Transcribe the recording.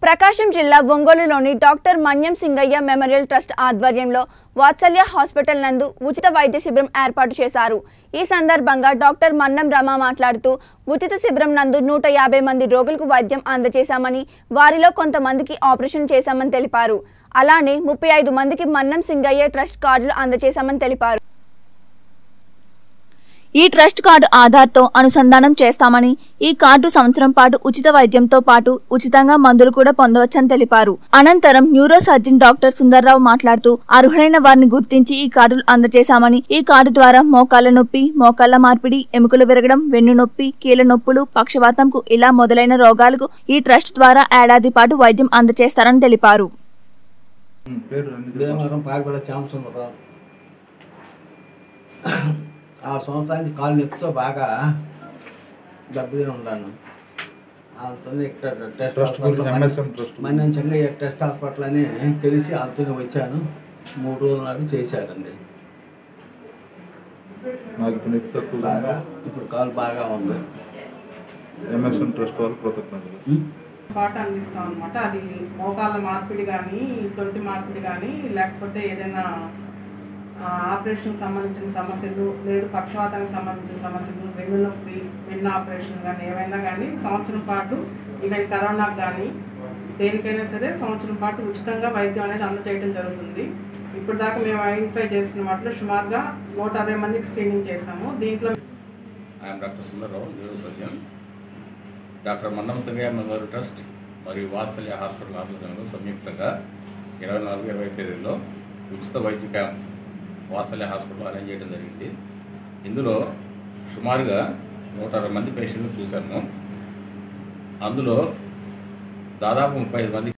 ప్రకాశం జిల్లా ఒంగోలులోని doctor Manyam Singaiah memorial trust ఆధ్వర్యంలో వాత్సల్య హాస్పిటల్ నందు ఉచిత వైద్య శిబిరం ఏర్పాటు చేశారు ఈ సందర్భంగా డాక్టర్ మన్నం రమ మాట్లాడుతూ ఉచిత శిబిరం నందు నూట యాభై మంది రోగులకు వైద్యం అందజేశామని వారిలో కొంతమందికి ఆపరేషన్ చేశామని తెలిపారు అలానే ముప్పై ఐదు మందికి మన్నం సింగయ్య ట్రస్ట్ కార్డులు అందజేశామని తెలిపారు ఈ ట్రస్ట్ కార్డు ఆధార్తో అనుసంధానం చేస్తామని ఈ కార్డు సంవత్సరం పాటు ఉచిత వైద్యంతో పాటు ఉచితంగా మందులు కూడా పొందవచ్చని తెలిపారు అనంతరం న్యూరో సర్జన్ డాక్టర్ సుందర్రావు మాట్లాడుతూ అర్హులైన వారిని గుర్తించి ఈ కార్డులు అందజేశామని ఈ కార్డు ద్వారా మోకాళ్ల నొప్పి మోకాళ్ల మార్పిడి ఎముకలు విరగడం వెన్ను నొప్పి కీళ్ళ నొప్పులు పక్షవాతంకు ఇలా మొదలైన రోగాలకు ఈ ట్రస్ట్ ద్వారా ఏడాది పాటు వైద్యం అందజేస్తారని తెలిపారు ఉమ్, పేరు అన్ని చెప్పండి. భీమవరం పారిపడ చాంసుందరావు ఆరు సంవత్సరాల నుంచి కాలు నొప్పితో బాగా దెబ్బతిని ఉన్నాను అంతనే ఇక్కడ టెస్ట్ ట్రస్ట్ గురించి హాస్పిటల్ MSM ట్రస్ట్ గురించి. మన్యం చెంగయ్య టెస్ట్ హాస్పిటల్ అని తెలిసి అంతనే వచ్చాను మూడు రోజుల నాడు చేశారండి నాకు ఇప్పుడు నొప్పి తక్కువ బాగా ఇప్పుడు కాలు బాగా ఉంది ఎంఎస్ఎన్ ట్రస్ట్ వాళ్ళు కృతజ్ఞతలు ఉం? పాట అందిస్తాం అనమాట అది మోకాళ్ళ మార్పిడి కానీ తొంటి మార్పిడి కానీ లేకపోతే ఏదైనా ఆ, ఆపరేషన్ సంబంధించిన సమస్యలు లేదు పక్షవాతానికి సంబంధించిన సమస్యలు వెన్ను నొప్పి వెన్ను ఆపరేషన్ కానీ ఏవైనా కానీ సంవత్సరం పాటు ఈవెన్ కరోనాకు కానీ దేనికైనా సరే సంవత్సరం పాటు ఉచితంగా వైద్యం అనేది అందజేయడం జరుగుతుంది ఇప్పుడు దాకా మేము ఐడెంటిఫై చేసిన వాటిలో సుమారుగా నూట అరవై మందికి స్క్రీనింగ్ చేశాము దీంట్లో I'm doctor Sundararao neurosurgeon doctor Mannam Sangaiah memorial trust మరియు వాత్సల్య హాస్పిటల్ ఆధ్వర్యంలో సంయుక్తంగా ఇరవై నాలుగు ఇరవై తేదీల్లో ఉచిత వైద్య క్యాంప్ వాత్సల్య హాస్పిటల్ అరేంజ్ చేయడం జరిగింది ఇందులో సుమారుగా నూట అరవై మంది పేషెంట్లు చూశాము అందులో దాదాపు ముప్పై ఐదు మంది